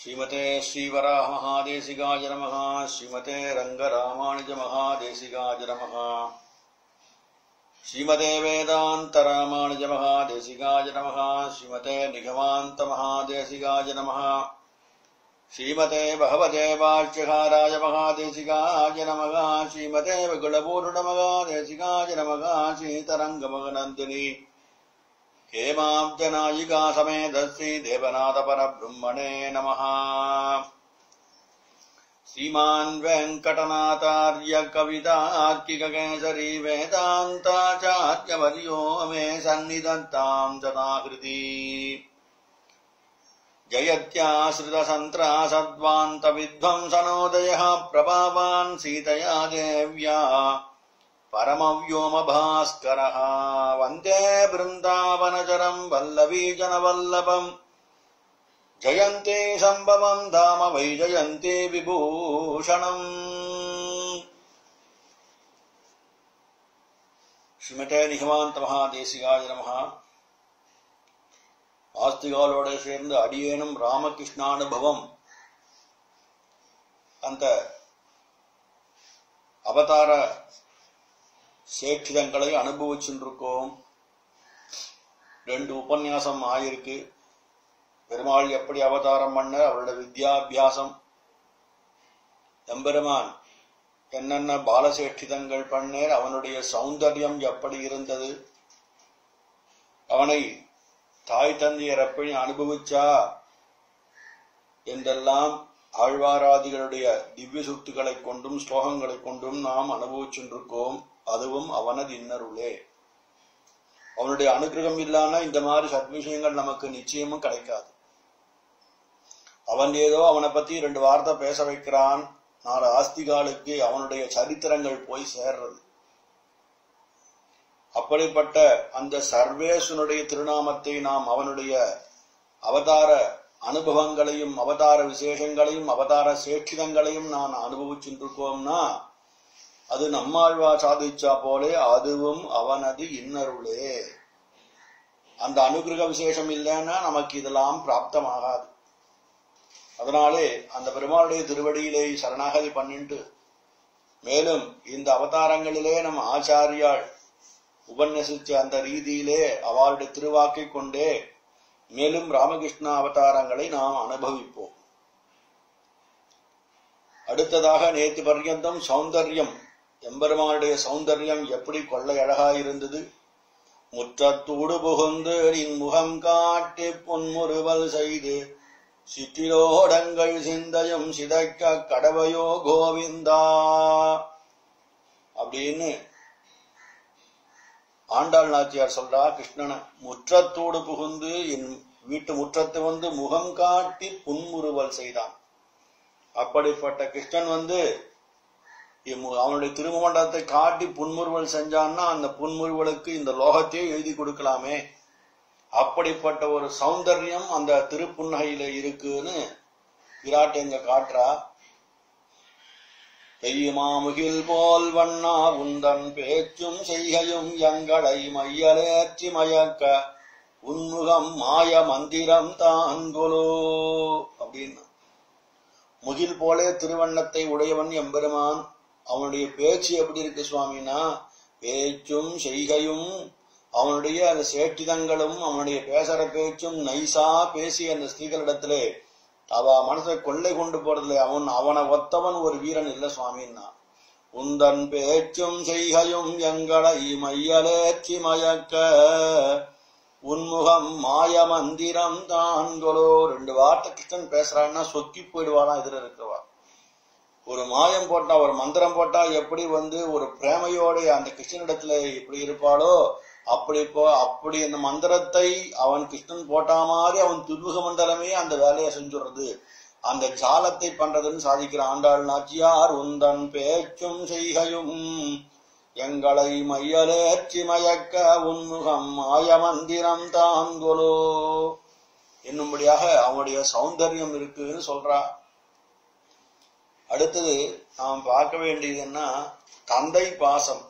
श्रीमते श्रीवराह महादेशिकाय नमः श्रीमते रङ्गरामानुज महादेशिकाय नमः श्रीमते वेदान्तरामानुज महादेशिकाय नमः श्रीमते निगमान्त महादेशिकाय नमः श्रीमते भगवते वाच्यकाराय महादेशिकाय नमः श्रीमते विकुलपूर्णमहादेशिकाय नमः श्रीतरङ्गमगनन्दिनी हेमाब्जनायिका समेत श्रीदेवनाथपरब्रह्मणे नमः श्रीमान् वेङ्कटनाथार्य कवितार्किककेसरी वेदान्ताचार्यवर्यो मे सन्निधत्ताम् सदाकृति जयत्याश्रितसन्त्रासद्वान्तविध्वंसनोदयः प्रभावान् सीतया देव्या परमव्योमभास्करः वन्दे बृन्दावनचरम् वल्लवीजनवल्लभम् जयन्ते सम्भवम् धाम वै जयन्ते विभूषणम् ஸ்ரீமட்டே நிகமாந்த மகாதேசிகாய நமஹா ஆஸ்திகாலோட சேர்ந்து அடியேனும் ராமகிருஷ்ணானுபவம் அந்த அவதார சேட்சிதங்களை அனுபவிச்சுருக்கோம் ரெண்டு உபன்யாசம் ஆயிருக்கு பெருமாள் எப்படி அவதாரம் பண்ண அவரோட வித்யாபியாசம் எம்பெருமான் என்னென்ன பாலசேட்சிதங்கள் பண்ணேர் அவனுடைய சௌந்தர்யம் எப்படி இருந்தது அவனை தாய் தந்தையர் எப்படி அனுபவிச்சா என்றெல்லாம் ஆழ்வாராதிகளுடைய திவ்ய சுத்துக்களை கொண்டும் ஸ்லோகங்களை கொண்டும் நாம் அனுபவிச்சுருக்கோம் அதுவும் அவனது இன்னருளே அவனுடைய அனுகிரகம் இல்லாம இந்த மாதிரி சத்விஷயங்கள் நமக்கு நிச்சயமும் கிடைக்காது அவன் ஏதோ அவனை பத்தி ரெண்டு வார்த்தை பேச வைக்கிறான் நாலு ஆஸ்திகாலுக்கு அவனுடைய சரித்திரங்கள் போய் சேர்றது அப்படிப்பட்ட அந்த சர்வேசனுடைய திருநாமத்தை நாம் அவனுடைய அவதார அனுபவங்களையும் அவதார விசேஷங்களையும் அவதார சேட்சிதங்களையும் நான் அனுபவிச்சுருக்கோம்னா அது நம்மாழ்வா சாதிச்சா போலே அதுவும் அவனது இன்னருளே அந்த அனுகிரக விசேஷம் இல்லைன்னா நமக்கு இதெல்லாம் பிராப்தமாகாது அதனாலே அந்த பெருமாளுடைய திருவடியிலே சரணாகதி பண்ணிட்டு மேலும் இந்த அவதாரங்களிலே நம் ஆச்சாரியாள் உபன்யசிச்ச அந்த ரீதியிலே அவளுடைய திருவாக்கை கொண்டே மேலும் ராமகிருஷ்ண அவதாரங்களை நாம் அனுபவிப்போம் அடுத்ததாக நேத்து பர்யந்தம் சௌந்தர்யம் எம்பெருமானுடைய சௌந்தர்யம் எப்படி கொள்ளை அழகாயிருந்தது முற்றத்தூடு புகுந்து நின் முகம் காட்டி பொன்முறுவல் செய்து சிற்றிலோடங்கள் சிந்தையும் சிதைக்க கடவையோ கோவிந்தா அப்படின்னு ஆண்டாள் நாச்சியார் சொல்றா கிருஷ்ணனை முற்றத்தோடு புகுந்து என் வீட்டு முற்றத்தை வந்து முகம் காட்டி புன்முறுவல் செய்தான் அப்படிப்பட்ட கிருஷ்ணன் வந்து அவனுடைய திருமண்டலத்தை காட்டி புன்முறுவல் செஞ்சான்னா அந்த புன்முறுவலுக்கு இந்த லோகத்தையே எழுதி கொடுக்கலாமே அப்படிப்பட்ட ஒரு சௌந்தர்யம் அந்த திருப்புன்னகையில இருக்குன்னு விராட் எங்க காட்டுறா பெய்யுமாமுகில் போல் வண்ணா உந்தன் பேச்சும் செய்கையும் எங்களை மையலேற்றி மயக்க உன்முகம் மாய மந்திரம் தான்கொலோ அப்படின்னு முகில் போலே திருவண்ணத்தை உடையவன் எம்பெருமான் அவனுடைய பேச்சு எப்படி இருக்கு சுவாமினா பேச்சும் செய்கையும் அவனுடைய அந்த சேட்டிதங்களும் அவனுடைய பேசுற பேச்சும் நைசா பேசி அந்த ஸ்திரீகளிடத்திலே அவ மனசை கொள்ளை கொண்டு போறதுல அவன் அவனை ஒத்தவன் ஒரு வீரன் இல்ல சுவாமின்னா உந்தன் பேச்சும் செய்கையும் எங்களை மையலேற்றி மயக்க உன்முகம் மாய மந்திரம் தான்களோ ரெண்டு வார்த்தை கிருஷ்ணன் பேசுறான்னா சொக்கி போயிடுவானா எதிர இருக்கவா ஒரு மாயம் போட்டா ஒரு மந்திரம் போட்டா எப்படி வந்து ஒரு பிரேமையோட அந்த கிருஷ்ணனிடத்துல எப்படி இருப்பாளோ அப்படி போ அப்படி அந்த மந்திரத்தை அவன் கிருஷ்ணன் போட்டா மாதிரி அவன் துர்முக மண்டலமே அந்த வேலையை செஞ்சுடுறது அந்த ஜாலத்தை பண்றதுன்னு சாதிக்கிற ஆண்டாள் நாச்சியார் உந்தன் பேச்சும் செய்கையும் எங்களை மையலேற்றி மயக்க உன்முகம் மாய மந்திரம் தாங்கொலோ என்னும்படியாக அவனுடைய சௌந்தர்யம் இருக்குன்னு சொல்றா அடுத்தது நாம் பார்க்க வேண்டியதுன்னா தந்தை பாசம்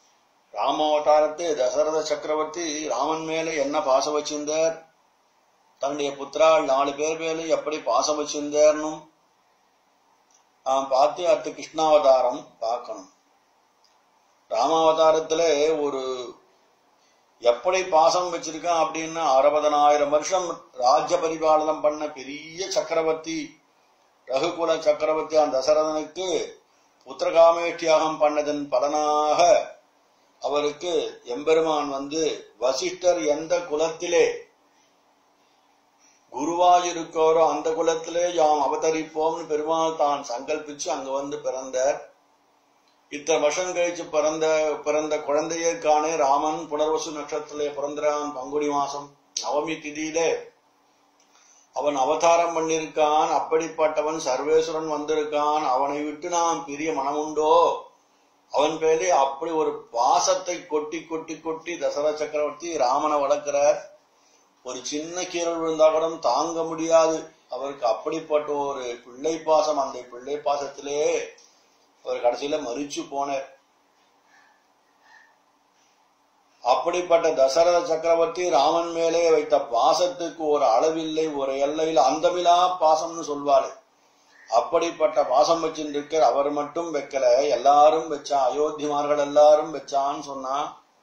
ராமாவதாரத்து தசரத சக்கரவர்த்தி ராமன் மேல என்ன பாசம் வச்சிருந்தார் தன்னுடைய புத்திரால் நாலு பேர் மேலும் எப்படி பாசம் வச்சிருந்தேர்னும் நாம் பார்த்து அடுத்து கிருஷ்ணாவதாரம் பார்க்கணும் ராமாவதாரத்துல ஒரு எப்படி பாசம் வச்சிருக்கான் அப்படின்னா அறுபதனாயிரம் வருஷம் ராஜ்ய பரிபாலனம் பண்ண பெரிய சக்கரவர்த்தி ரகுகுல சக்கரவர்த்தி அந்த தசரதனுக்கு புத்திரகாமேட்டியாகம் பண்ணதன் பலனாக அவருக்கு எம்பெருமான் வந்து வசிஷ்டர் எந்த குலத்திலே குருவாயிருக்கோரோ அந்த குலத்திலே யாம் அவதரிப்போம்னு பெருமாள் தான் சங்கல்பிச்சு அங்க வந்து பிறந்தார் இத்தனை வருஷம் கழிச்சு பிறந்த பிறந்த குழந்தையர்கானே ராமன் புனர்வசு நட்சத்திரத்திலே பிறந்தான் பங்குனி மாசம் நவமி திதியிலே அவன் அவதாரம் பண்ணிருக்கான் அப்படிப்பட்டவன் சர்வேஸ்வரன் வந்திருக்கான் அவனை விட்டு நாம் பிரிய மனமுண்டோ அவன் பேரே அப்படி ஒரு பாசத்தை கொட்டி கொட்டி கொட்டி தசரத சக்கரவர்த்தி ராமனை வளர்க்கிறார் ஒரு சின்ன கீரல் விழுந்தா கூட தாங்க முடியாது அவருக்கு அப்படிப்பட்ட ஒரு பிள்ளை பாசம் அந்த பிள்ளை பாசத்திலே அவர் கடைசியில மறிச்சு போனார் அப்படிப்பட்ட தசரத சக்கரவர்த்தி ராமன் மேலே வைத்த பாசத்துக்கு ஒரு அளவில்லை ஒரு எல்லையில் அந்தமிலா பாசம்னு சொல்வாரு அப்படிப்பட்ட பாசம் வச்சிருக்க அவர் மட்டும் வைக்கல எல்லாரும் வச்சா அயோத்திமார்கள் எல்லாரும் வச்சான்னு சொன்னா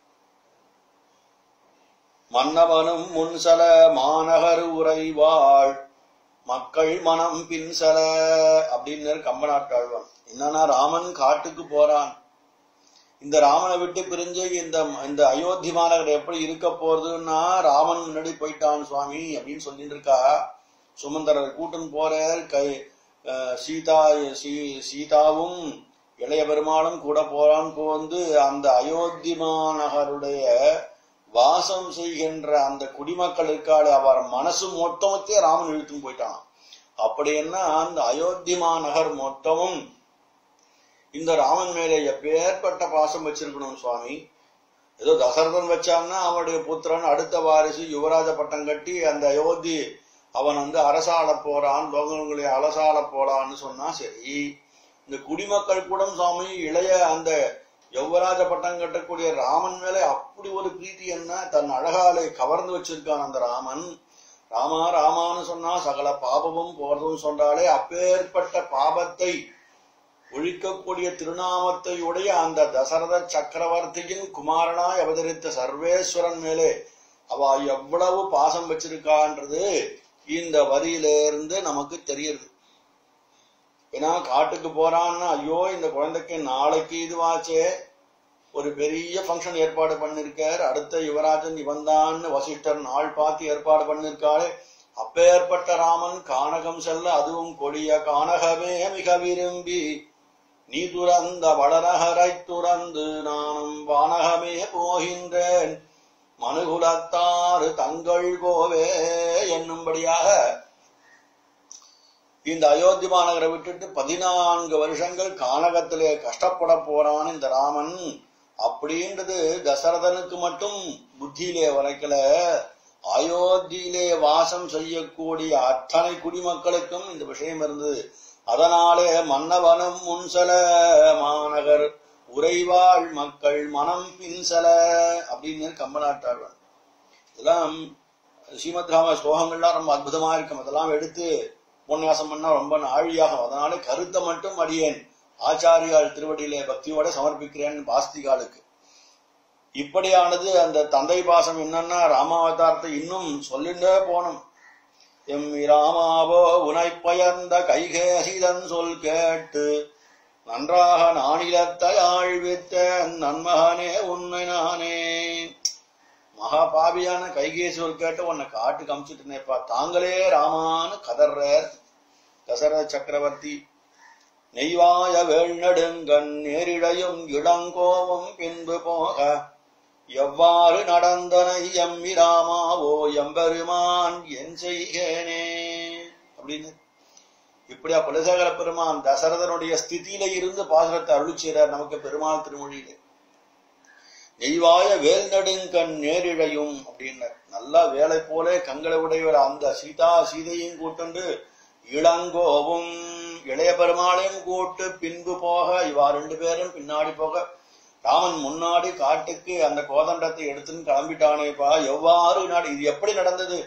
மன்னவனும் முன்சல மாநகர் உறைவாள் மக்கள் மனம் பின்சல அப்படின்னு கம்பநாட்டாழ்வான் என்னன்னா ராமன் காட்டுக்கு போறான் இந்த ராமனை விட்டு பிரிஞ்சு இந்த இந்த அயோத்தி மாநகர் எப்படி இருக்க போறதுன்னா ராமன் முன்னாடி போயிட்டான் சுவாமி அப்படின்னு சொல்லிட்டு இருக்கா சுமந்தரர் கூட்டன் போறார் கை அஹ், சீதா சீ- சீதாவும் இளைய பெருமாளும் கூட போறான் வந்து அந்த அயோத்தி மாநகருடைய வாசம் செய்கின்ற அந்த குடிமக்கள் இருக்காடு அவர் மனசு மொத்தமத்தே ராமன் இழுத்துன்னு போயிட்டான் அப்படி என்ன அந்த அயோத்தி மாநகர் மொத்தமும் இந்த ராமன் மேலே எப்பேற்பட்ட பாசம் வச்சிருக்கணும் சுவாமி ஏதோ தசரதன் வச்சான்னா அவனுடைய புத்திரன் அடுத்த வாரிசு யுவராஜ பட்டம் கட்டி அந்த அயோத்தி அவன் வந்து அரசாள போறான் லோகங்களை அலசாள போறான்னு சொன்னா சரி இந்த குடிமக்கள் கூட சுவாமி இளைய அந்த யுவராஜ பட்டம் கட்டக்கூடிய ராமன் மேலே அப்படி ஒரு பிரீத்தி என்ன தன் அழகாலை கவர்ந்து வச்சிருக்கான் அந்த ராமன் ராமா ராமான்னு சொன்னா சகல பாபமும் போறதும் சொன்னாலே அப்பேற்பட்ட பாபத்தை ஒழிக்கக்கூடிய திருநாமத்தை உடைய அந்த தசரத சக்கரவர்த்தியின் குமாரனாய் அவதரித்த சர்வேஸ்வரன் மேலே அவ எவ்வளவு பாசம் வச்சிருக்கான்றது இந்த வரியிலிருந்து நமக்கு தெரியுது ஏன்னா காட்டுக்கு போறான்னா ஐயோ இந்த குழந்தைக்கு நாளைக்கு இதுவாச்சே ஒரு பெரிய ஃபங்க்ஷன் ஏற்பாடு பண்ணிருக்கார் அடுத்த யுவராஜன் இவன்தான்னு வசிஷ்டர் நாள் பார்த்து ஏற்பாடு பண்ணிருக்காரு அப்பேற்பட்ட ராமன் கானகம் செல்ல அதுவும் கொடிய கானகமே மிக விரும்பி நீ துறந்த வளநகரை துறந்து நானும் வானகமே போகின்றேன் மனுகுலத்தாறு தங்கள் கோவே என்னும்படியாக இந்த அயோத்தி மாநகரை விட்டுட்டு பதினான்கு வருஷங்கள் கானகத்திலே கஷ்டப்பட போறான் இந்த ராமன் அப்படின்றது தசரதனுக்கு மட்டும் புத்தியிலே வரைக்கல அயோத்தியிலே வாசம் செய்யக்கூடிய அத்தனை குடிமக்களுக்கும் இந்த விஷயம் இருந்தது அதனாலே மன்னவனம் முன்சல மாநகர் உறைவாள் மக்கள் மனம் பின்சல அப்படின்னு கம்பநாட்டாழ்வன் இதெல்லாம் ஸ்ரீமத் ராம ஸ்லோகங்கள்லாம் ரொம்ப அற்புதமா இருக்கும் அதெல்லாம் எடுத்து உபன்யாசம் பண்ணா ரொம்ப நாழியாகும் அதனால கருத்தை மட்டும் அடியேன் ஆச்சாரியால் திருவடியிலே பக்தியோட சமர்ப்பிக்கிறேன் பாஸ்திகாலுக்கு இப்படியானது அந்த தந்தை பாசம் என்னன்னா ராமாவதாரத்தை இன்னும் சொல்லிண்டே போனோம் எம் ராமாவோ உனை பயந்த கைகேசிதன் சொல் கேட்டு நன்றாக நானிலத்தை ஆழ்வித்த நன்மகனே உன்னை நானே மகா பாவியான கைகேசி சொல் கேட்டு உன்னை காட்டு கமிச்சிட்டுனேப்பா தாங்களே ராமான்னு கதர்றார் தசரத சக்கரவர்த்தி நெய்வாய வேள்நடுங்கண் நேரிழையும் இளங்கோவும் பின்பு போக எவ்வாறு நடந்தனை எம்மி ராமாவோ எம்பெருமான் என் செய்கேனே அப்படின்னு இப்படியா குலசேகர பெருமான் தசரதனுடைய ஸ்திதியில இருந்து பாசுரத்தை அருளி செய்றார் நமக்கு பெருமாள் திருமொழியிலே நெய்வாய வேல் நடுங்கண் நேரிழையும் அப்படின்னார் நல்லா வேலை போல கங்களை உடையவர் அந்த சீதா சீதையும் கூட்டுண்டு இளங்கோவும் இளைய பெருமாளையும் கூட்டு பின்பு போக இவா ரெண்டு பேரும் பின்னாடி போக ராமன் முன்னாடி காட்டுக்கு அந்த கோதண்டத்தை எடுத்துன்னு கிளம்பிட்டானேப்பா எவ்வாறு நாடு இது எப்படி நடந்தது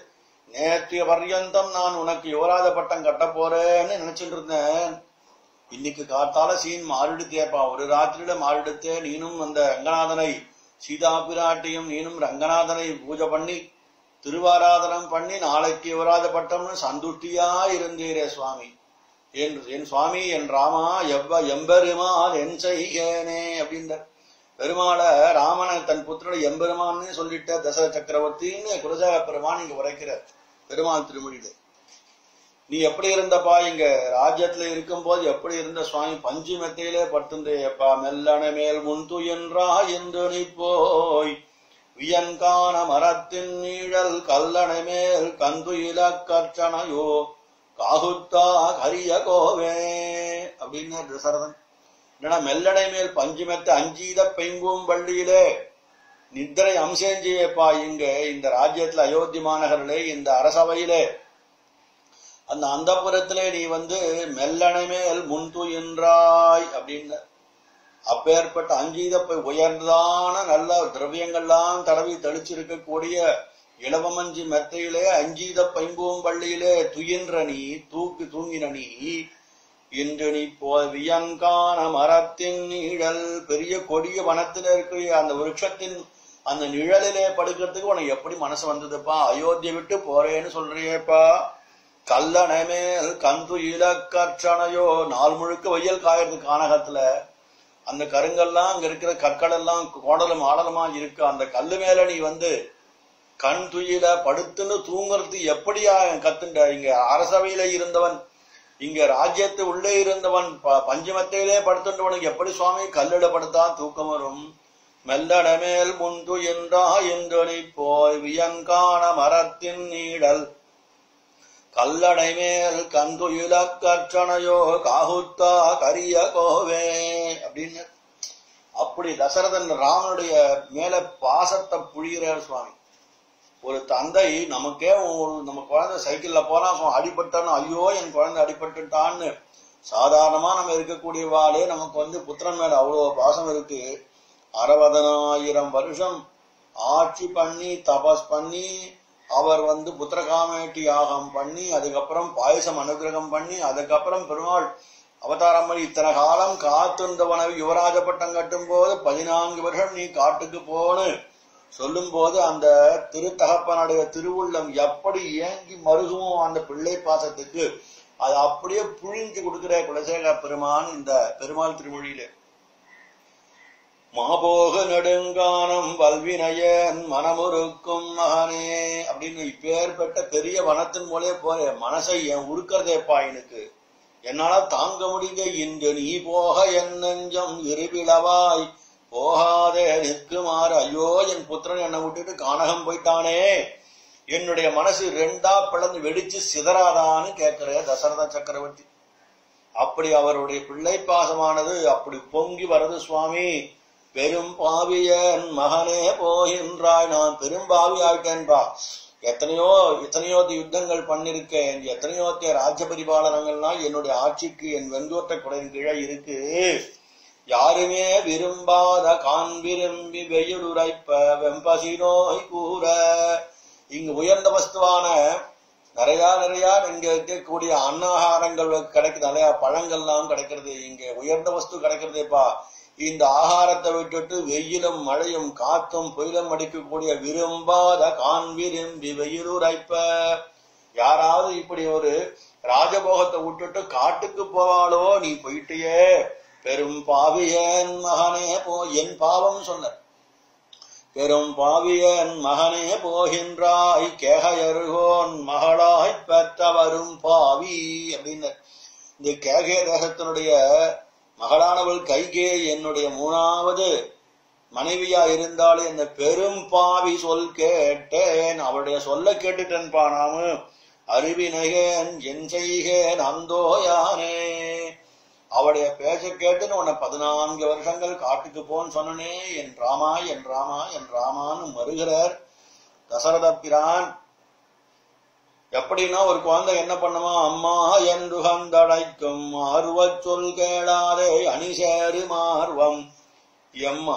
நேற்றைய பர்யந்தம் நான் உனக்கு யுவராஜ பட்டம் கட்ட போறேன்னு நினைச்சிட்டு இருந்தேன் இன்னைக்கு காத்தால சீன் மாறிடுத்தேப்பா ஒரு ராத்திரியில மாறிடுத்தே நீனும் அந்த ரங்கநாதனை சீதா பிராட்டியும் நீனும் ரங்கநாதனை பூஜை பண்ணி திருவாராதனம் பண்ணி நாளைக்கு யுவராஜ பட்டம்னு சந்துஷ்டியா இருந்தீரே சுவாமி என் என் சுவாமி என் ராமா எவ்வ எம்பெருமான் என் செய்கேனே அப்படின்ற பெருமாள ராமனை தன் புத்திரோட எம்பெருமான்னு சொல்லிட்ட தசர சக்கரவர்த்தின்னு குலசாக பெருமான் இங்க உரைக்கிறார் பெருமாள் திருமொழியில நீ எப்படி இருந்தப்பா இங்க ராஜ்யத்துல இருக்கும்போது எப்படி இருந்த சுவாமி பஞ்சு மெத்தையிலே பட்டுந்தேப்பா மெல்லன மேல் முன்து என்றா என்று நீ போய் வியன்கான மரத்தின் நீழல் கல்லணை மேல் கந்து இலக்கர்ச்சனையோ காகுத்தா கரிய கோவே அப்படின்னு தசரதன் என்னடா மெல்லடை மேல் பஞ்சு மெத்த அஞ்சீத பெங்கும் பள்ளியிலே நித்திரை அம்சேஞ்சியப்பா இங்க இந்த ராஜ்யத்துல அயோத்தி மாநகரிலே இந்த அரசவையிலே அந்த அந்தப்புறத்திலே நீ வந்து மெல்லணை மேல் முன்து என்றாய் அப்படின்னு அப்பேற்பட்ட அஞ்சீதப்பை உயர்ந்ததான நல்ல திரவியங்கள்லாம் தடவி தெளிச்சிருக்கக்கூடிய இளவமஞ்சி மெத்தையிலே அஞ்சீத பைம்பூம் பள்ளியிலே துயின்ற நீ தூக்கு தூங்கின நீ இன்று நீ போ வியங்கான மரத்தின் நிழல் பெரிய கொடிய வனத்தில் இருக்கிற அந்த விருட்சத்தின் அந்த நிழலிலே படுக்கிறதுக்கு உனக்கு எப்படி மனசு வந்ததுப்பா அயோத்தியை விட்டு போறேன்னு சொல்றியேப்பா கல்லணை மேல் கந்து இலக்கற்றணையோ நாள் முழுக்க வெயில் காயறது கானகத்துல அந்த கருங்கல்லாம் அங்க இருக்கிற கற்கள் எல்லாம் கோடலும் ஆடலுமா இருக்கு அந்த கல்லு மேல நீ வந்து கண் துயில படுத்துன்னு தூங்குறது எப்படியா கத்துண்ட இங்க அரசவையில இருந்தவன் இங்க ராஜ்யத்து உள்ளே இருந்தவன் ப- பஞ்சமத்தையிலே படுத்துட்டவனுக்கு எப்படி சுவாமி கல்லிட படுத்தா தூக்கம் வரும் மெல்லட மேல் முந்து என்றா என்று நீ போய் வியங்கான மரத்தின் நீடல் கல்லடை மேல் கந்துயில கற்றணையோ காகுத்தா கரிய கோவே அப்படின்னு அப்படி தசரதன் ராமனுடைய மேல பாசத்தை புழிகிறார் சுவாமி ஒரு தந்தை நமக்கே ஒரு நம்ம குழந்தை சைக்கிள்ல போனா அவன் அடிபட்டான்னு ஐயோ என் குழந்தை அடிபட்டுட்டான்னு சாதாரணமா நம்ம இருக்கக்கூடிய வாளே நமக்கு வந்து புத்திரன் மேல அவ்வளவு பாசம் இருக்கு அறுபதனாயிரம் வருஷம் ஆட்சி பண்ணி தபஸ் பண்ணி அவர் வந்து புத்திரகாமேட்டி யாகம் பண்ணி அதுக்கப்புறம் பாயசம் அனுகிரகம் பண்ணி அதுக்கப்புறம் பெருமாள் அவதாரம் பண்ணி இத்தனை காலம் காத்திருந்தவனை யுவராஜ பட்டம் கட்டும் போது பதினான்கு வருஷம் நீ காட்டுக்கு போன்னு சொல்லும் போது அந்த திருத்தகப்பனுடைய திருவுள்ளம் எப்படி ஏங்கி மருகுமோ அந்த பிள்ளை பாசத்துக்கு அது அப்படியே புழிஞ்சு கொடுக்கிற குலசேகர பெருமான் இந்த பெருமாள் திருமொழியிலே மாபோக நெடுங்கானம் வல்வினையன் மனமுருக்கும் மகனே அப்படின்னு இப்பேற்பட்ட பெரிய வனத்தின் மூலே போற மனசை என் உருக்கிறதேப்பா எனக்கு என்னால தாங்க முடியுங்க இன்று நீ போக என் நெஞ்சம் இருபிளவாய் போகாதே நிற்குமாறு ஐயோ என் புத்திரன் என்னை விட்டுட்டு கானகம் போயிட்டானே என்னுடைய மனசு ரெண்டா பிளந்து வெடிச்சு சிதறாதான்னு கேட்கிற தசரத சக்கரவர்த்தி அப்படி அவருடைய பிள்ளை பாசமானது அப்படி பொங்கி வருது சுவாமி பெரும் பாவியன் மகனே போகின்றாய் நான் பெரும் பாவி ஆயிட்டேன்பா எத்தனையோ எத்தனையோ யுத்தங்கள் பண்ணிருக்கேன் எத்தனையோ ராஜ்ய பரிபாலனங்கள்லாம் என்னுடைய ஆட்சிக்கு என் வெங்கோட்ட குடையின் கீழே இருக்கு யாருமே விரும்பாத கான் விரும்பி வெயிலுரைப்ப வெம்பசி நோய் கூற இங்கு உயர்ந்த வஸ்துவான நிறைய நிறைய இங்க இருக்கக்கூடிய அன்னாகாரங்கள் கிடைக்குது நிறைய பழங்கள்லாம் கிடைக்கிறது இங்க உயர்ந்த வஸ்து கிடைக்கிறதேப்பா இந்த ஆகாரத்தை விட்டுட்டு வெயிலும் மழையும் காத்தும் புயலும் அடிக்கக்கூடிய விரும்பாத கான் விரும்பி வெயிலுரைப்ப யாராவது இப்படி ஒரு ராஜபோகத்தை விட்டுட்டு காட்டுக்கு போவாளோ நீ போயிட்டியே பெரும் பாவியன் மகனே போ என் பாவம் சொன்ன பெரும் பாவியன் மகனே போகின்றாய் கேகையருகோன் மகளாய் பெற்றவரும் பாவி அப்படின்னு இந்த கேகே தேசத்தினுடைய மகளானவள் கைகே என்னுடைய மூணாவது மனைவியா இருந்தாலே இந்த பெரும் பாவி சொல் கேட்டேன் அவளுடைய சொல்ல கேட்டுட்டேன்பா நாமு அறிவினகேன் என் செய்கேன் அந்தோ யானே அவளுடைய பேச்ச கேட்டுன்னு உன்னை பதினான்கு வருஷங்கள் காட்டுக்கு போன்னு சொன்னனே என் ராமா என் ராமா என் ராமான்னு மறுகிறார் தசரத பிரான் எப்படின்னா ஒரு குழந்தை என்ன பண்ணுமா அம்மா என்று கந்தடைக்கும் ஆர்வச் சொல் கேளாதே அணிசேரு மார்வம் எம்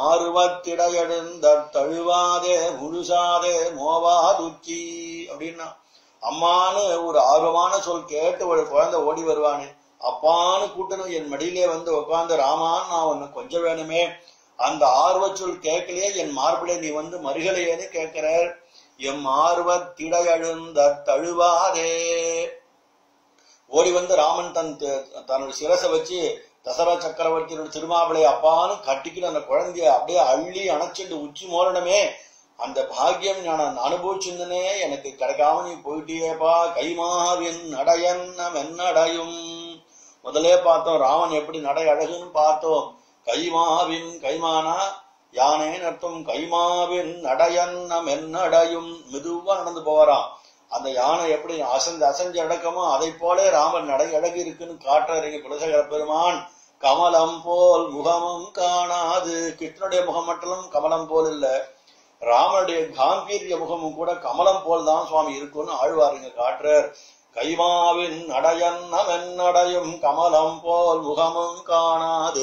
ஆர்வத்திடையெழுந்த தழுவாதே முழுசாதே மோவாதுச்சி அப்படின்னா அம்மான்னு ஒரு ஆர்வமான சொல் கேட்டு ஒரு குழந்தை ஓடி வருவானே அப்பான்னு கூட்டணும் என் மடியிலே வந்து உட்கார்ந்து ராமான்னு நான் உன்னை கொஞ்சம் வேணுமே அந்த ஆர்வச் சொல் கேட்கலையே என் மார்பிலே நீ வந்து மறுகலையேன்னு கேட்கிறார் எம் ஆர்வத் திடையழுந்த தழுவாதே ஓடி வந்து ராமன் தன் த- தன்னோட சிரசை வச்சு தசரா சக்கரவர்த்தியோட திருமாவளை அப்பான்னு கட்டிக்கிட்டு அந்த குழந்தைய அப்படியே அள்ளி அணைச்சிட்டு உச்சி மோரணமே அந்த பாக்கியம் நான் அனுபவிச்சிருந்தனே எனக்கு கிடைக்காம நீ போயிட்டியேப்பா கைமாவின் நடையன் மென்னடையும் முதலே பார்த்தோம் ராமன் எப்படி நடை அழகுன்னு பார்த்தோம் கைமாவின் கைமானா யானை நட்டும் கைமாவின் நடையன் மென்னடையும் மெதுவா நடந்து போறான் அந்த யானை எப்படி அசஞ்சு அசஞ்சு அடக்கமோ அதை போல ராமன் நடை அழகு இருக்குன்னு காட்டுறீங்க குலசேகர பெருமான் கமலம் போல் முகமும் காணாது கிருஷ்ணனுடைய முகம் மட்டும் கமலம் போல் இல்ல ராமனுடைய காம்பீரிய முகமும் கூட கமலம் போல் தான் சுவாமி இருக்குன்னு ஆழ்வாருங்க காட்டுறார் கைமாவின் நடையன்னம் என்னடையும் கமலம் போல் முகமும் காணாது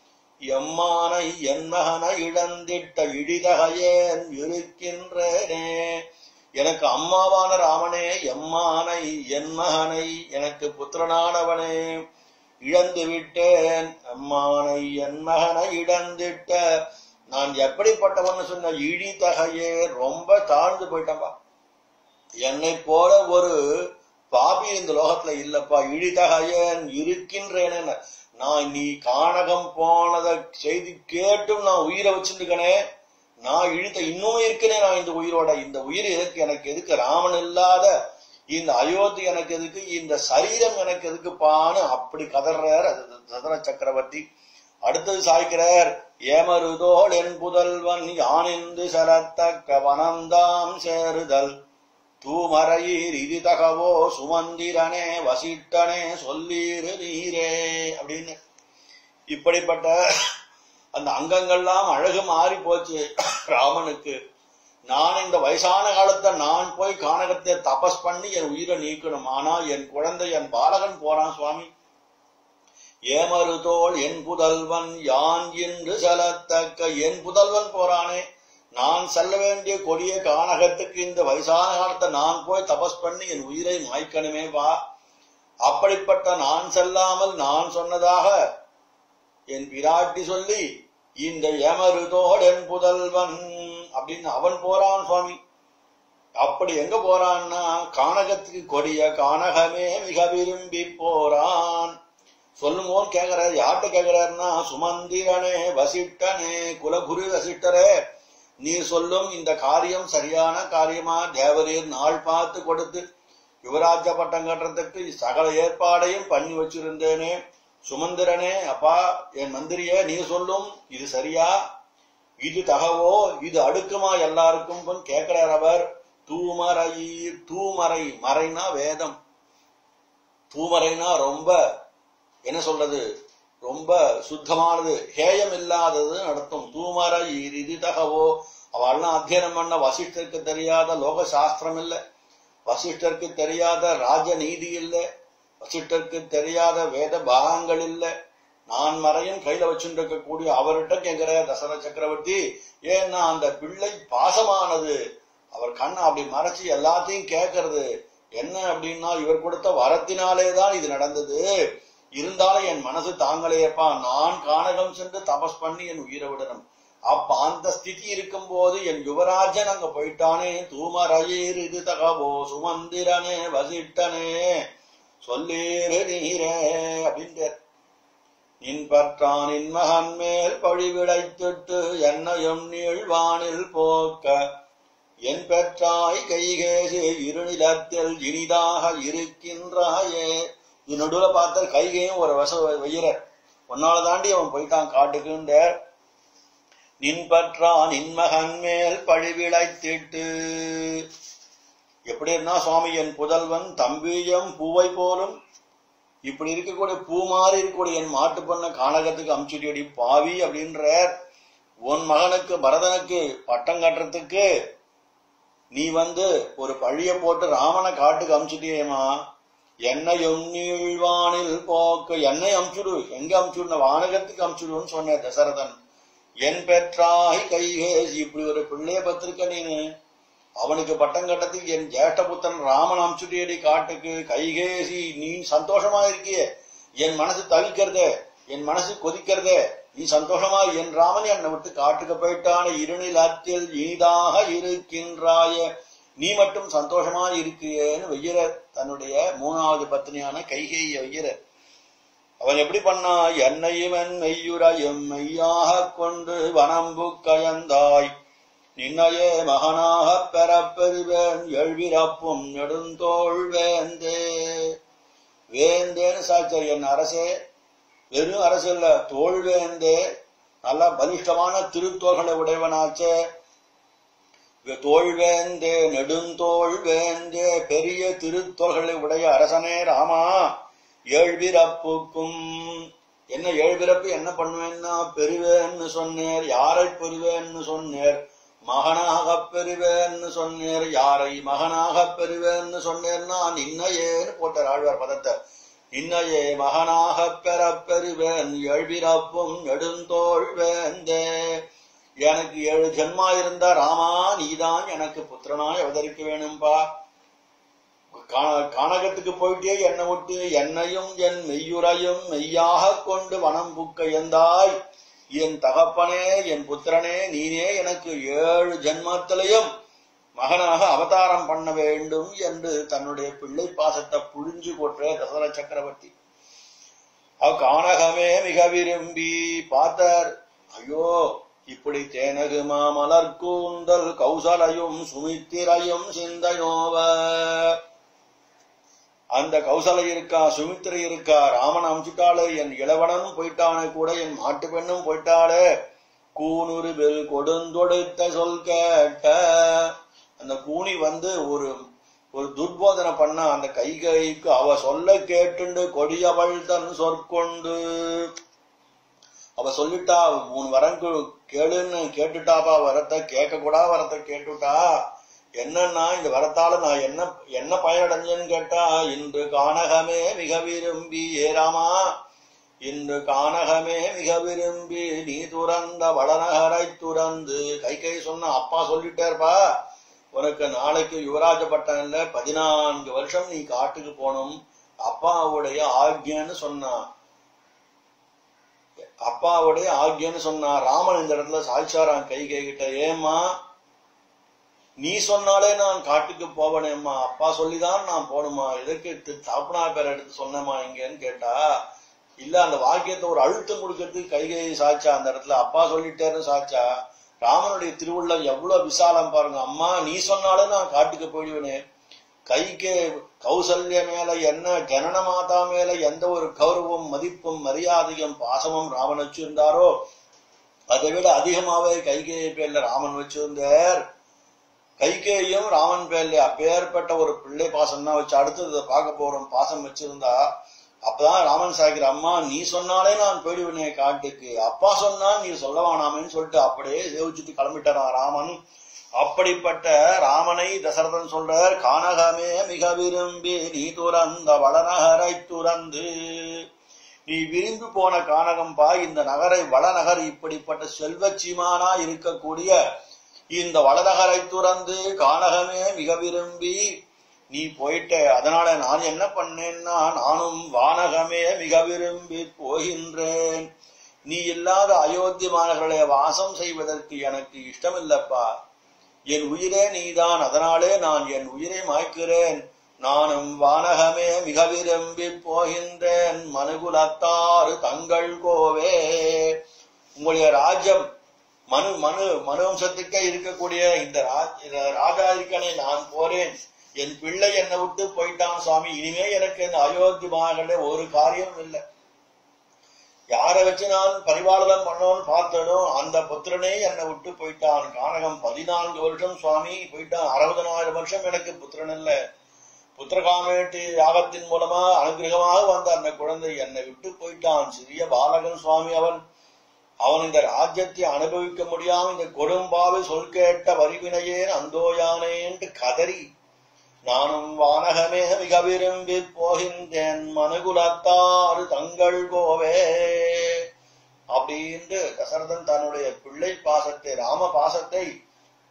எம்மானை என் மகனை இழந்திட்ட இடிதகையேன் இருக்கின்றேனே எனக்கு அம்மாவான ராமனே எம்மானை என் மகனை எனக்கு புத்திரனானவனே இழந்து விட்டேன் அம்மானை என் மகனை இழந்திட்ட நான் எப்படிப்பட்டவன் சொன்ன இழிதகையே ரொம்ப தாழ்ந்து போயிட்டேன்பா என்னை போல ஒரு பாபி இந்த லோகத்துல இல்லப்பா இழிதகையன் இருக்கின்றேன் நான் நீ கானகம் போனத செய்தி கேட்டும் நான் உயிரை வச்சிருக்கனே நான் இழுத்த இன்னும் இருக்கனே நான் இந்த உயிரோட இந்த உயிர் எதுக்கு எனக்கு எதுக்கு ராமன் இல்லாத இந்த அயோத்தி எனக்கு எதுக்கு இந்த சரீரம் எனக்கு எதுக்குப்பான்னு அப்படி கதறார் அது சதன சக்கரவர்த்தி அடுத்தது சாய்க்கிறார் ஏமருதோள் என் புதல்வன் யானிந்து செலத்தக்க வனந்தாம் சேருதல் தூமரையீர் இது தகவோ சுமந்திரனே வசிட்டனே சொல்லீரு நீரே அப்படின்னு இப்படிப்பட்ட அந்த அங்கங்கள்லாம் அழகு மாறி போச்சு ராமனுக்கு நான் இந்த வயசான காலத்தை நான் போய் கானகத்தை தபஸ் பண்ணி என் உயிரை நீக்கணும் ஆனா என் குழந்தை என் பாலகன் போறான் சுவாமி ஏமருதோள் என் புதல்வன் யான் என்று செலத்தக்க என் புதல்வன் போறானே நான் செல்ல வேண்டிய கொடிய கானகத்துக்கு இந்த வயசான காலத்தை நான் போய் தபஸ் பண்ணி என் உயிரை மாய்க்கணுமே வா அப்படிப்பட்ட நான் செல்லாமல் நான் சொன்னதாக என் பிராட்டி சொல்லி இந்த எமருதோடு என் புதல்வன் அப்படின்னு அவன் போறான் சுவாமி அப்படி எங்க போறான்னா கானகத்துக்கு கொடிய கானகமே மிக விரும்பி போறான் சொல்லுமோன்னு கேக்குறாரு யார்கிட்ட கேக்குறாருன்னா சுமந்திரனே வசிட்டனே குலகுரு வசிட்டரே நீ சொல்லும் இந்த காரியம் சரியான காரியமா தேவரீர் நாள் பார்த்து கொடுத்து யுவராஜ பட்டம் கட்டுறதுக்கு சகல ஏற்பாடையும் பண்ணி வச்சிருந்தேனே சுமந்திரனே அப்பா என் மந்திரியே நீ சொல்லும் இது சரியா இது தகவோ இது அடுக்குமா எல்லாருக்கும் கேட்கிறார் அவர் தூமரை தூமறை மறைனா வேதம் தூமறைனா ரொம்ப என்ன சொல்றது ரொம்ப சுத்தமானது ஹேயம் இல்லாதது நடத்தும் தூமரை இது தகவோ அவள்லாம் அத்தியனம் பண்ண வசிஷ்டருக்கு தெரியாத லோக சாஸ்திரம் இல்லை வசிஷ்டருக்கு தெரியாத ராஜநீதி இல்லை வசிஷ்டருக்கு தெரியாத வேத பாகங்கள் இல்லை நான் மறையும் கையில வச்சுட்டு இருக்கக்கூடிய அவர்கிட்ட கேட்கிற தசரத சக்கரவர்த்தி ஏன்னா அந்த பிள்ளை பாசமானது அவர் கண்ணை அப்படி மறைச்சு எல்லாத்தையும் கேட்கறது என்ன அப்படின்னா இவர் கொடுத்த வரத்தினாலே தான் இது நடந்தது இருந்தாலும் என் மனசு தாங்கலையப்பா நான் கானகம் சென்று தபஸ் பண்ணி என் உயிரை விடணும் அப்ப அந்த ஸ்திதி இருக்கும் போது என் யுவராஜன் அங்க போயிட்டானே தூமரையீர் இது தகவோ சுமந்திரனே வசிட்டனே சொல்லீரு நீரே அப்படின்றார் நின் பற்றான் நின் மகன் மேல் பழிவிடைத்திட்டு என்னையும் நீழ்வானில் போக்க என் பெற்றாய் கைகேசு இருநிலத்தில் இனிதாக இருக்கின்றாயே இது நடுவுல பார்த்த கைகையும் ஒரு வச வையிற உன்னால தாண்டி அவன் போயிட்டான் காட்டுக்குன்ற நின் பற்றா நின் மகன் மேல் பழிவிளைத்திட்டு எப்படி இருந்தா சுவாமி என் புதல்வன் தம்பியம் பூவை போலும் இப்படி இருக்கக்கூடிய பூ மாதிரி இருக்கக்கூடிய என் மாட்டு பண்ண கானகத்துக்கு அமுச்சுடியடி பாவி அப்படின்ற உன் மகனுக்கு பரதனுக்கு பட்டம் கட்டுறதுக்கு நீ வந்து ஒரு பழிய போட்டு ராமனை காட்டுக்கு அமுச்சுட்டியேமா என்னை நீழ்வானில் போக்கு என்னை அமுச்சுடு எங்க அமுச்சுடு வானகத்துக்கு அமுச்சுடுன்னு சொன்ன தசரதன் என் பெற்றாய் கைகேசி இப்படி ஒரு பிள்ளைய பத்திருக்க நீனு அவனுக்கு பட்டம் கட்டத்துக்கு என் ஜேஷ்டபுத்தன் ராமன் அம்சுட்டியடி காட்டுக்கு கைகேசி நீ சந்தோஷமா இருக்கியே என் மனசு தவிக்கிறதே என் மனசு கொதிக்கிறதே நீ சந்தோஷமா என் ராமன் என்னை விட்டு காட்டுக்கு போயிட்டான இருநிலத்தில் இனிதாக இருக்கின்றாய நீ மட்டும் சந்தோஷமா இருக்கியேன்னு வெய்யற தன்னுடைய மூணாவது பத்னியான கைகேய வெய்யற அவன் எப்படி பண்ணா என்னையும் என் மெய்யுரையும் மெய்யாக கொண்டு வனம்பு கயந்தாய் நின்னையே மகனாகப் பெறப் பெறுவேன் எழுவிறப்பும் நெடுந்தோள் வேந்தே வேந்தேன்னு சாச்சர் என் அரசே வெறும் அரசு இல்ல தோல் வேந்தே நல்ல பலிஷ்டமான திருத்தோள்களை உடையவனாச்சே தோல் வேந்தே நெடுந்தோள் வேந்தே பெரிய திருத்தோள்களை உடைய அரசனே ராமா ஏழ்பிறப்புக்கும் என்ன ஏழ்பிறப்பு என்ன பண்ணுவேன்னா பெறுவேன்னு சொன்னேர் யாரை பெறுவேன்னு சொன்னேர் மகனாகப் பெறுவேன்னு சொன்னேர் யாரை மகனாகப் பெறுவேன்னு சொன்னேர்னா நின்னையேன்னு போட்டார் ஆழ்வார் பதத்தை இன்னையே மகனாகப் பெறப் பெறுவேன் எழுபிறப்பும் நெடுந்தோள் வேந்தே எனக்கு ஏழு ஜென்மா இருந்தா ராமா நீதான் எனக்கு புத்திரனாய் அவதரிக்க வேணும்பா கா- கானகத்துக்கு போயிட்டே என்னை விட்டு என்னையும் என் மெய்யுரையும் மெய்யாக கொண்டு வனம் புக்க எந்தாய் என் தகப்பனே என் புத்திரனே நீனே எனக்கு ஏழு ஜென்மத்திலையும் மகனாக அவதாரம் பண்ண வேண்டும் என்று தன்னுடைய பிள்ளை பாசத்தை புழிஞ்சு போற்ற தசர சக்கரவர்த்தி அவ் கானகமே மிக விரும்பி பார்த்தார் ஐயோ இப்படி தேனகு மாமலர் கூந்தல் கௌசலையும் சுமித்திரையும் சிந்தையோவ அந்த கௌசலை இருக்கா சுமித்திரை இருக்கா ராமன் அமிச்சுட்டாளே என் இளவனும் போயிட்டானே கூட என் மாட்டு பெண்ணும் போயிட்டாளே கூனுருவில் கொடுந்தொடுத்த சொல் கேட்ட அந்த கூனி வந்து ஒரு ஒரு துர்போதனை பண்ண அந்த கைகைக்கு அவ சொல்ல கேட்டுண்டு கொடியவள் தன் சொற்கொண்டு அவ சொல்லிட்டா உன் வரம் கு- கேளுன்னு கேட்டுட்டாப்பா வரத்தை கேட்க கூட வரத்தை கேட்டுட்டா என்னன்னா இந்த வரத்தால நான் என்ன என்ன பயனடைஞ்சேன்னு கேட்டா இன்று கானகமே மிக விரும்பி ஏராமா இன்று கானகமே மிக விரும்பி நீ துறந்த வடநகரை துறந்து கை கை சொன்ன அப்பா சொல்லிட்டேர்ப்பா உனக்கு நாளைக்கு யுவராஜ பட்டம் இல்ல பதினான்கு வருஷம் நீ காட்டுக்கு போகணும் அப்பாவுடைய ஆக்ஞன்னு சொன்னான் அப்பாவுடைய ஆக்ஞன்னு சொன்னா ராமன் இந்த இடத்துல சாய்ச்சாரான் கை கிட்ட ஏம்மா நீ சொன்னாலே நான் காட்டுக்கு போவனேம்மா அப்பா சொல்லிதான் நான் போகணுமா எதற்கு தி- தாப்பனா பேர் எடுத்து சொன்னேம்மா இங்கன்னு கேட்டா இல்ல அந்த வாக்கியத்தை ஒரு அழுத்தம் கொடுக்கறதுக்கு கைகை சாச்சா அந்த இடத்துல அப்பா சொல்லிட்டேன்னு சாச்சா ராமனுடைய திருவுள்ளம் எவ்வளவு விசாலம் பாருங்க அம்மா நீ சொன்னாலே நான் காட்டுக்கு போயிடுவேனே கைக்கு கௌசல்ய மேல என்ன ஜனன மாதா மேல எந்த ஒரு கௌரவம் மதிப்பும் மரியாதையும் பாசமும் ராமன் வச்சிருந்தாரோ அதை விட அதிகமாவே கைகேயி பேர்ல ராமன் வச்சிருந்தார் கைகேயும் ராமன் பேர்ல அப்பேற்பட்ட ஒரு பிள்ளை பாசம் தான் வச்சு அடுத்தது இதை பார்க்க போறோம் பாசம் வச்சிருந்தா அப்பதான் ராமன் சாகிற அம்மா நீ சொன்னாலே நான் போயிடுவேனே காட்டுக்கு அப்பா சொன்னா நீ சொல்ல வேணாமேன்னு சொல்லிட்டு அப்படியே சேவிச்சுட்டு கிளம்பிட்டாராம் ராமன் அப்படிப்பட்ட ராமனை தசரதன் சொல்றார் கானகமே மிக விரும்பி நீ துறந்த வடநகரை துறந்து நீ விரும்பி போன கானகம்பா இந்த நகரை வடநகர் இப்படிப்பட்ட செல்வச்சீமானா இருக்கக்கூடிய இந்த வடநகரை துறந்து கானகமே மிக விரும்பி நீ போயிட்ட அதனால நான் என்ன பண்ணேன்னா நானும் வானகமே மிக விரும்பி போகின்றேன் நீ இல்லாத அயோத்தி மாநகர்களை வாசம் செய்வதற்கு எனக்கு இஷ்டமில்லப்பா என் உயிரே நீதான் அதனாலே நான் என் உயிரை மாய்க்கிறேன் நானும் வானகமே மிக விரும்பி போகின்றேன் மனுகுலத்தாறு தங்கள் கோவே உங்களுடைய ராஜ்யம் மனு மனு மனு வம்சத்துக்கே இருக்கக்கூடிய இந்த ரா- இந்த ராஜா இருக்கனே நான் போறேன் என் பிள்ளை என்னை விட்டு போயிட்டான் சுவாமி இனிமே எனக்கு இந்த அயோத்தி மகாகளே ஒரு காரியம் இல்லை யாரை வச்சு நான் பரிபாலனம் பண்ணணும்னு பார்த்தனோ அந்த புத்திரனே என்னை விட்டு போயிட்டான் கானகம் பதினான்கு வருஷம் சுவாமி போயிட்டான் அறுபதனாயிரம் வருஷம் எனக்கு புத்திரன் இல்ல புத்திரகாமேட்டு யாகத்தின் மூலமா அனுகிரகமாக வந்த அந்த குழந்தை என்னை விட்டு போயிட்டான் சிறிய பாலகன் சுவாமி அவன் அவன் இந்த ராஜ்யத்தை அனுபவிக்க முடியாம இந்த கொடும்பாவை சொல் கேட்ட வரிவினையேன் அந்தோயானேன்ட்டு கதறி நானும் வானகமே மிக விரும்பி போகின்றேன் மனுகுலத்தாறு தங்கள் கோவே அப்படின்ட்டு தசரதன் தன்னுடைய பிள்ளை பாசத்தை ராம பாசத்தை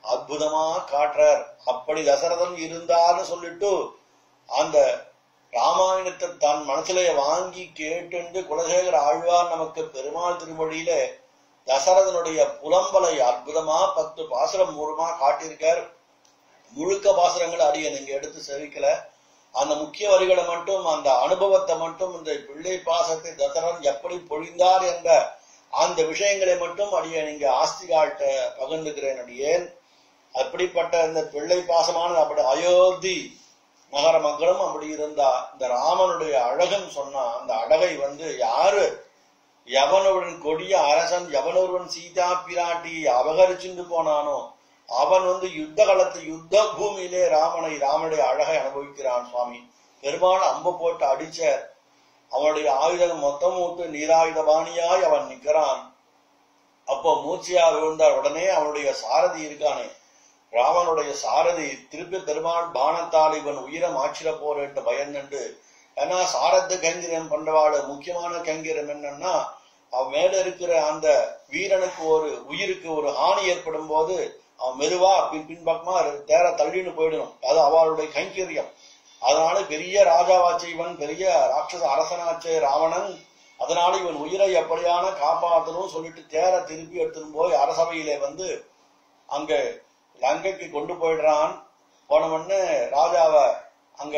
அற்புதமா காட்டுறார் அப்படி தசரதன் இருந்தான்னு சொல்லிட்டு அந்த ராமாயணத்தை தன் மனசுல வாங்கி கேட்டு குலசேகர ஆழ்வார் நமக்கு பெருமாள் திருமொழியில தசரதனுடைய புலம்பலை அற்புதமா பத்து பாசுரம் மூலமா காட்டியிருக்கார் முழுக்க பாசுரங்களை அடிய நீங்க எடுத்து செவிக்கல அந்த முக்கிய வரிகளை மட்டும் அந்த அனுபவத்தை மட்டும் இந்த பிள்ளை பாசத்தை தசரன் எப்படி பொழிந்தார் என்ற அந்த விஷயங்களை மட்டும் அடிய நீங்க ஆஸ்திகாட்ட பகிர்ந்துக்கிறேன் அடியேன் அப்படிப்பட்ட இந்த பிள்ளை பாசமான அப்படி அயோத்தி நகர மக்களும் அப்படி இருந்தா இந்த ராமனுடைய அழகும் சொன்னா அந்த அழகை வந்து யாரு எவனொருவன் கொடிய அரசன் எவனொருவன் சீதா பிராட்டியை அபகரிச்சுட்டு போனானோ அவன் வந்து யுத்த காலத்து யுத்த பூமியிலே ராமனை ராமனுடைய அழகை அனுபவிக்கிறான் சுவாமி பெருமாள் அம்பு போட்டு அடிச்ச அவனுடைய ஆயுதம் மொத்தம் மூட்டு நீராயுதபாணியாய் அவன் நிற்கிறான் அப்போ மூச்சியா விழுந்தார் உடனே அவனுடைய சாரதி இருக்கானே ராமனுடைய சாரதி திருப்பி பெருமாள் பானத்தால் இவன் உயிரம் ஆச்சிர போறேன்னு பயந்துண்டு ஏன்னா சாரத்து கைங்கிரம் பண்றவாடு முக்கியமான கைங்கிரம் என்னன்னா அவன் மேல இருக்கிற அந்த வீரனுக்கு ஒரு உயிருக்கு ஒரு ஹானி ஏற்படும் போது அவன் மெதுவா பின் பின்பக்கமா தேர தள்ளின்னு போயிடணும் அது அவளுடைய கைங்கரியம் அதனால பெரிய ராஜாவாச்சு இவன் பெரிய ராட்சச அரசனாச்சு ராவணன் அதனால இவன் உயிரை எப்படியான காப்பாற்றணும் சொல்லிட்டு தேர திருப்பி எடுத்துன்னு போய் அரசவையிலே வந்து அங்க லங்கைக்கு கொண்டு போயிடுறான் போனவொன்னு ராஜாவ அங்க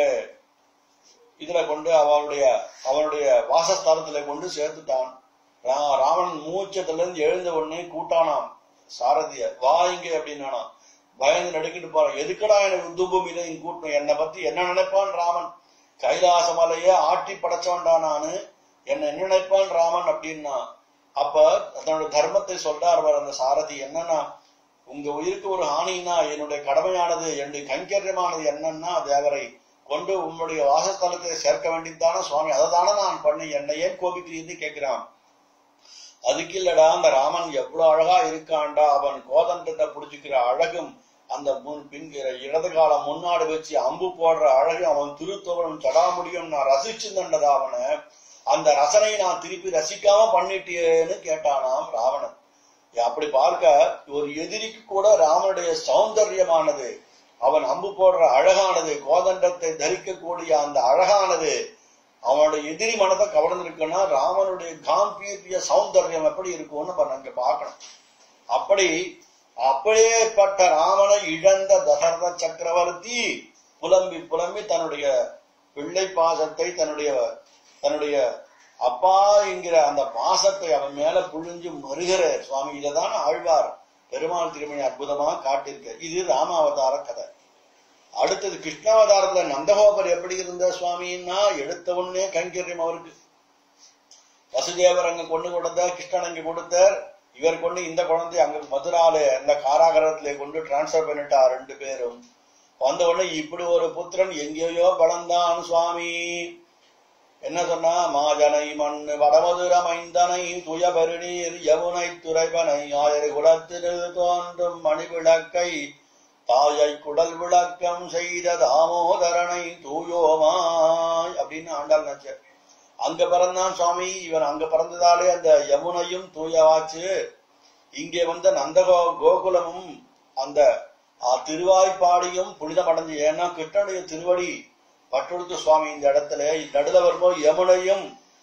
இதுல கொண்டு அவளுடைய அவனுடைய வாசஸ்தானத்துல கொண்டு சேர்த்துட்டான் ரா- ராவணன் மூச்சத்துல இருந்து எழுந்த உடனே கூட்டானாம் சாரதிய வா இங்க அப்படின்னானா பயந்து நடுக்கிட்டு போறான் எதுக்கடா எனக்கு யுத்த பூமியில இங்க கூட்டணும் என்னை பத்தி என்ன நினைப்பான் ராமன் கைலாச மலைய ஆட்டி படைச்சவன்டா நானு என்ன என்ன நினைப்பான் ராமன் அப்படின்னா அப்ப தன்னோட தர்மத்தை சொல்றார் அவர் அந்த சாரதி என்னன்னா உங்க உயிருக்கு ஒரு ஹானின்னா என்னுடைய கடமையானது என்னுடைய கைங்கரியமானது என்னன்னா தேவரை கொண்டு உம்முடைய வாசஸ்தலத்தை சேர்க்க வேண்டியதுதானே சுவாமி அதை தானே நான் பண்ணி என்னை ஏன் கோபிக்கிறீன்னு கேட்கிறான் அதுக்கு இல்லடா அந்த ராமன் எவ்வளவு அழகா இருக்கான்டா அவன் கோதண்டத்தை புடிச்சுக்கிற அழகும் அந்த முன் பின்கிற இடது காலம் முன்னாடி வச்சு அம்பு போடுற அழகு அவன் திருத்தோவனும் சடாமுடியும் நான் ரசிச்சுந்தண்டதா அவனை அந்த ரசனை நான் திருப்பி ரசிக்காம பண்ணிட்டேன்னு கேட்டானாம் ராவணன் அப்படி பார்க்க ஒரு எதிரிக்கு கூட ராமனுடைய சௌந்தரியமானது அவன் அம்பு போடுற அழகானது கோதண்டத்தை தரிக்கக்கூடிய அந்த அழகானது அவனுடைய எதிரி மனதை கவர்ந்திருக்குன்னா ராமனுடைய காம்பீரிய சௌந்தர்யம் எப்படி இருக்கும்னு நம்ம அங்க பார்க்கணும் அப்படி அப்படியேப்பட்ட ராமனை இழந்த தசரத சக்கரவர்த்தி புலம்பி புலம்பி தன்னுடைய பிள்ளை பாசத்தை தன்னுடைய தன்னுடைய அப்பா என்கிற அந்த பாசத்தை அவன் மேல புழிஞ்சு மறுகிற சுவாமி இதைதான் ஆழ்வார் பெருமாள் திருமணி அற்புதமா காட்டியிருக்க இது ராமாவதார கதை அடுத்தது கிருஷ்ணாவதாரத்துல நந்தகோபர் எப்படி இருந்த சுவாமின்னா எடுத்த உடனே கைங்கரியம் அவருக்கு வசுதேவர் அங்க கொண்டு கொடுத்த கிருஷ்ணன் அங்க கொடுத்தார் இவர் கொண்டு இந்த குழந்தை அங்க மதுரால அந்த காராகரத்திலே கொண்டு டிரான்ஸ்பர் பண்ணிட்டா ரெண்டு பேரும் வந்த உடனே இப்படி ஒரு புத்திரன் எங்கேயோ பலந்தான் சுவாமி என்ன சொன்னா மாஜனை மண் வடமதுர மைந்தனை துயபருநீர் யமுனை துறைவனை ஆயர் குலத்திரு தோன்றும் மணிவிளக்கை தாயை குடல் விளக்கம் செய்த தாமோதரனை தூயோமாய் அப்படின்னு ஆண்டாள் நச்சர் அங்க பிறந்தான் சுவாமி இவன் அங்க பிறந்ததாலே அந்த யமுனையும் தூயவாச்சு இங்கே வந்த நந்தகோ கோகுலமும் அந்த ஆ, திருவாய்ப்பாடியும் புனிதமடைஞ்சு ஏன்னா கிருஷ்ணனுடைய திருவடி பட்டுடுத்து சுவாமி இந்த இடத்துல நடுல வரும்போது யமுனையும்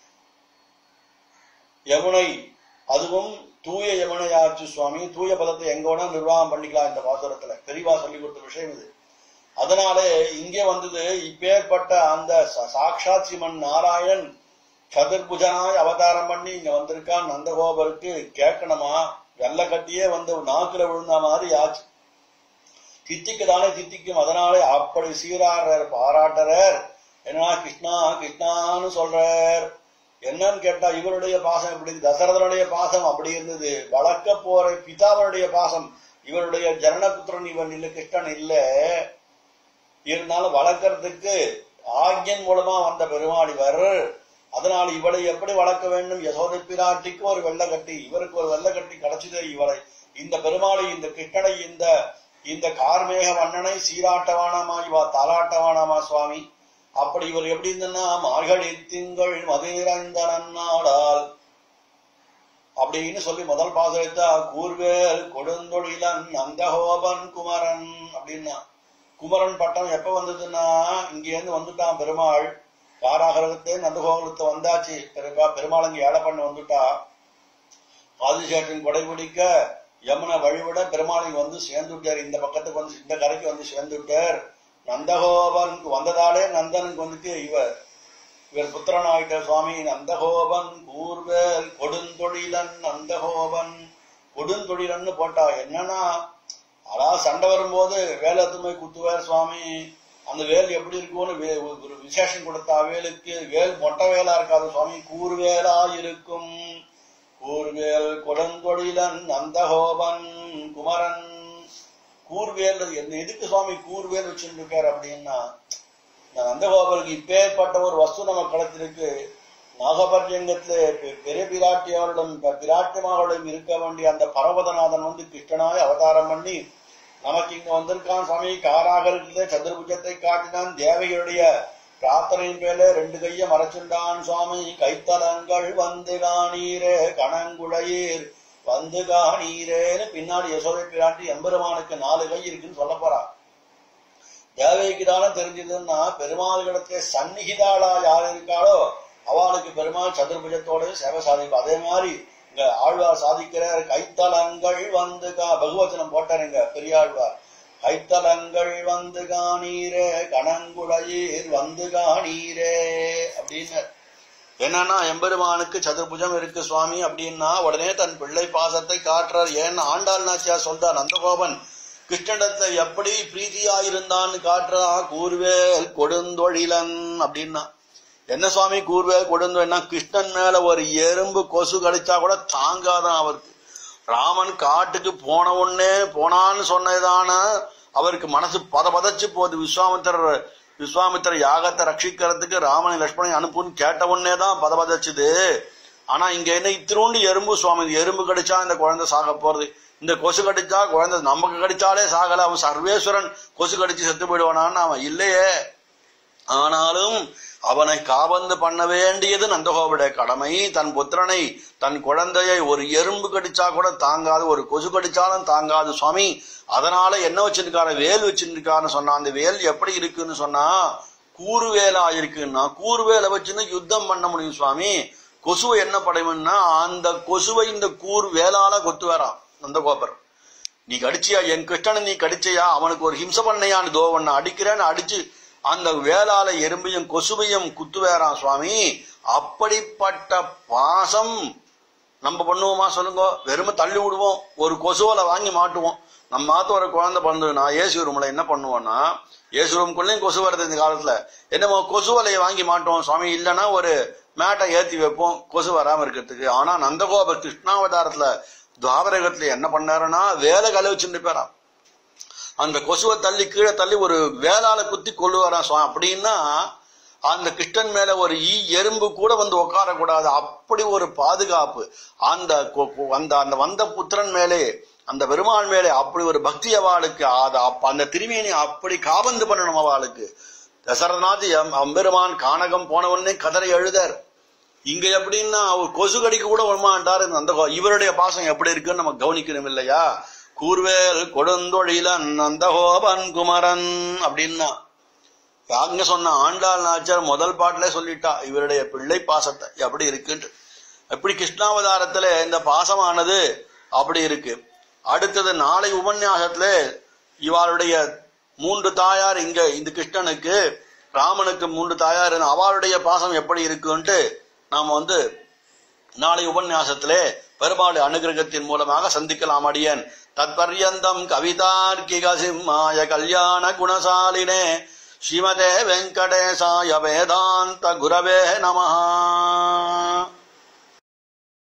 யமுனை அதுவும் தூய யமுனையாச்சு சுவாமி தூய பதத்தை எங்க வேணா நிர்வாகம் பண்ணிக்கலாம் இந்த பாசுரத்துல பெரியவா சொல்லி கொடுத்த விஷயம் இது அதனாலே இங்கே வந்தது இப்பேற்பட்ட அந்த ச- சாக்ஷாத் சிவன் நாராயணன் சதுர்புஜனாய் அவதாரம் பண்ணி இங்க வந்திருக்கான் நந்தகோபருக்கு கேட்கணுமா வெள்ளை கட்டியே வந்து நாக்குல விழுந்த மாதிரி ஆச்சு தித்திக்கு தானே தித்திக்கும் அதனாலே அப்படி சீராடுறார் பாராட்டுறார் என்ன கிருஷ்ணா கிருஷ்ணான்னு சொல்றார் என்னன்னு கேட்டா இவருடைய பாசம் எப்படி தசரதனுடைய பாசம் அப்படி இருந்தது வளர்க்க போற பிதாவனுடைய பாசம் இவருடைய ஜனனபுத்திரன் இவன் இல்ல கிருஷ்ணன் இல்ல இருந்தாலும் வளர்க்கறதுக்கு ஆக்யன் மூலமா வந்த பெருமாள் இவர் அதனால் இவளை எப்படி வளர்க்க வேண்டும் யசோதை பிராட்டிக்கு ஒரு வெள்ளக்கட்டி இவருக்கு ஒரு வெள்ளக்கட்டி கிடைச்சது இவரை இந்த பெருமாளை இந்த கிருஷ்ணனை இந்த இந்த கார்மேக வண்ணனை சீராட்டவானாமா இவா தாலாட்டவானாமா சுவாமி அப்படி இவர் எப்படி இருந்தன்னா மார்கழி திங்கள் மதுரைந்த நன்னாடால் அப்படின்னு சொல்லி முதல் பாசத்தை கூர்வேல் கொடுந்தொழிலன் நந்தகோபன் குமரன் அப்படின்னா குமரன் பட்டம் எப்ப வந்ததுன்னா இங்க இருந்து வந்துட்டான் பெருமாள் காராகரத்தை நந்தகோகுலத்தை வந்தாச்சு பெருமா பெருமாள் இங்க ஏழை பண்ண வந்துட்டா ஆதிசேஷன் கொடை பிடிக்க யமுனை வழிவிட பெருமாள் இங்க வந்து சேர்ந்துட்டார் இந்த பக்கத்துக்கு வந்து இந்த கரைக்கு வந்து சேர்ந்துட்டார் நந்தகோபனுக்கு வந்ததாலே நந்தனுக்கு வந்துட்டு இவர் இவர் புத்திரன் ஆயிட்ட சுவாமி நந்தகோபன் கூர்வேல் கொடுந்தொழிலன் நந்தகோபன் கொடுந்தொழிலன்னு போட்டா என்னன்னா அதாவது சண்டை வரும்போது வேலை எடுத்துன்னு குத்துவார் சுவாமி அந்த வேல் எப்படி இருக்கும்னு வே- ஒரு விசேஷம் கொடுத்தா வேலுக்கு வேல் மொட்டை வேலா இருக்காது சுவாமி கூர்வேலா இருக்கும் கூர்வேல் கொடுந்தொழிலன் நந்தகோபன் குமரன் கூர்வேல் என்ன எதுக்கு சுவாமி கூர்வேல் வச்சுட்டு இருக்காரு அப்படின்னா இந்த நந்தகோபருக்கு இப்பேற்பட்ட ஒரு வஸ்து நம்ம களத்திற்கு நாகபர்ஜங்கத்திலே பெ- பெரிய பிராட்டியாருடன் ப- பிராட்டிமாருடன் இருக்க வேண்டிய அந்த பரவதநாதன் வந்து கிருஷ்ணனாய் அவதாரம் பண்ணி நமக்கு இங்க வந்திருக்கான் சுவாமி காராகரத்திலே சதுர்புஜத்தை காட்டினான் தேவையுடைய பிரார்த்தனையின் மேலே ரெண்டு கைய மறைச்சுண்டான் சுவாமி கைத்தலங்கள் வந்து காணீரே கணங்குழையீர் வந்து காணீரேன்னு பின்னாடி யசோதை பிராட்டி எம்பெருமானுக்கு நாலு கை இருக்குன்னு சொல்ல போறா தேவைக்கு தானே தெரிஞ்சதுன்னா பெருமாள்கிடத்திலே சந்நிகிதாளா யார் இருக்காளோ அவளுக்கு பெருமாள் சதுர்புஜத்தோட சேவை சாதிக்கும் அதே மாதிரி இங்க ஆழ்வார் சாதிக்கிறார் கைத்தலங்கள் வந்து கா பகுவச்சனம் போட்டாருங்க பெரியாழ்வார் கைத்தலங்கள் வந்து காணீரே கணங்குழையீர் வந்து காணீரே அப்படின்னு என்னன்னா எம்பெருமானுக்கு சதுர்புஜம் இருக்கு சுவாமி அப்படின்னா உடனே தன் பிள்ளை பாசத்தை காட்டுறார் ஏன்னா ஆண்டாள் நாச்சியார் சொல்றார் நந்தகோபன் கிருஷ்ணனிடத்துல எப்படி பிரீதியா இருந்தான்னு காட்டுறா கூர்வேல் கொடுந்தொழிலன் அப்படின்னா என்ன சுவாமி கூர்வேல் கொடுந்தொழில்னா கிருஷ்ணன் மேல ஒரு எறும்பு கொசு கடிச்சா கூட தாங்காதான் அவருக்கு ராமன் காட்டுக்கு போன உடனே போனான்னு சொன்னதான அவருக்கு மனசு பத பதச்சு போகுது விஸ்வாமித்திரர் விஸ்வாமித்திர யாகத்தை ரட்சிக்கிறதுக்கு ராமனை லட்சுமணனை அனுப்புன்னு கேட்ட உடனே தான் பத பதச்சுது ஆனா இங்க என்ன இத்தினோண்டு எறும்பு சுவாமி இந்த எறும்பு கடிச்சா இந்த குழந்தை சாக போறது இந்த கொசு கடிச்சா குழந்தை நமக்கு கடிச்சாலே சாகல அவன் சர்வேஸ்வரன் கொசு கடிச்சு செத்து போயிடுவானான்னு அவன் இல்லையே ஆனாலும் அவனை காபந்து பண்ண வேண்டியது நந்தகோபுடைய கடமை தன் புத்திரனை தன் குழந்தையை ஒரு எறும்பு கடிச்சா கூட தாங்காது ஒரு கொசு கடிச்சாலும் தாங்காது சுவாமி அதனால என்ன வச்சிருக்காரு வேல் வச்சிருக்காருன்னு சொன்னா அந்த வேல் எப்படி இருக்குன்னு சொன்னா கூறுவேலா இருக்குன்னா கூறுவேலை வச்சுன்னு யுத்தம் பண்ண முடியும் சுவாமி கொசுவை என்ன படையும்னா அந்த கொசுவை இந்த கூர் வேலால கொத்துவாராம் நந்தகோபர் நீ கடிச்சியா என் கிருஷ்ணனை நீ கடிச்சியா அவனுக்கு ஒரு ஹிம்ச பண்ணையான்னு தோ உன்னை அடிக்கிறேன்னு அடிச்சு அந்த வேளால எறும்பையும் கொசுவையும் குத்துவேறான் சுவாமி அப்படிப்பட்ட பாசம் நம்ம பண்ணுவோமா சொல்லுங்க வெறும தள்ளி விடுவோம் ஒரு கொசுவலை வாங்கி மாட்டுவோம் நம்ம மாத்த ஒரு குழந்தை பிறந்ததுன்னா ஏசு ரூம்ல என்ன பண்ணுவோம்னா ஏசு ரூம்குள்ளேயும் கொசு வருது இந்த காலத்துல என்னமோ கொசுவலையை வாங்கி மாட்டுவோம் சுவாமி இல்லைன்னா ஒரு மேட்டை ஏத்தி வைப்போம் கொசு வராம இருக்கிறதுக்கு ஆனா நந்தகோபர் கிருஷ்ணாவதாரத்துல துவாபரகத்துல என்ன பண்ணாருன்னா வேலை கலை வச்சுட்டு போறான் அந்த கொசுவை தள்ளி கீழே தள்ளி ஒரு வேளால குத்தி கொள்ளுவாராம் சுவாமி அப்படின்னா அந்த கிருஷ்ணன் மேல ஒரு ஈ எறும்பு கூட வந்து உட்காரக்கூடாது அப்படி ஒரு பாதுகாப்பு அந்த கொ- கொ- அந்த அந்த வந்த புத்திரன் மேலே அந்த பெருமாள் மேலே அப்படி ஒரு பக்தி அவளுக்கு அது அப்ப அந்த திருமேனி அப்படி காபந்து பண்ணணும் அவளுக்கு தசரநாத் எம்- அம்பெருமான் கானகம் போன உடனே கதரை எழுதார் இங்க எப்படின்னா அவர் கொசு கடிக்க கூட வரமாட்டாரு அந்த கோ- இவருடைய பாசம் எப்படி இருக்குன்னு நம்ம கவனிக்கணும் இல்லையா கூர்வேல் கொடுந்தொழிலன் நந்தகோபன் குமரன் அப்படின்னா அங்க சொன்ன ஆண்டாள் நாச்சார் முதல் பாட்டிலே சொல்லிட்டா இவருடைய பிள்ளை பாசத்தை எப்படி இருக்குன்ட்டு எப்படி கிருஷ்ணாவதாரத்துல இந்த பாசமானது அப்படி இருக்கு அடுத்தது நாளை உபன்யாசத்துல இவளுடைய மூன்று தாயார் இங்க இந்த கிருஷ்ணனுக்கு ராமனுக்கு மூன்று தாயார் அவளுடைய பாசம் எப்படி இருக்குன்ட்டு நாம வந்து நாளை உபன்யாசத்திலே பெருமாள் அனுகிரகத்தின் மூலமாக சந்திக்கலாம் அடியேன் தத்பர்யந்தம் கவிதார்க்கிக சிம்மாய கல்யாண குணசாலினே ஸ்ரீமதே வெங்கடேசாய வேதாந்த குரவே நமஹா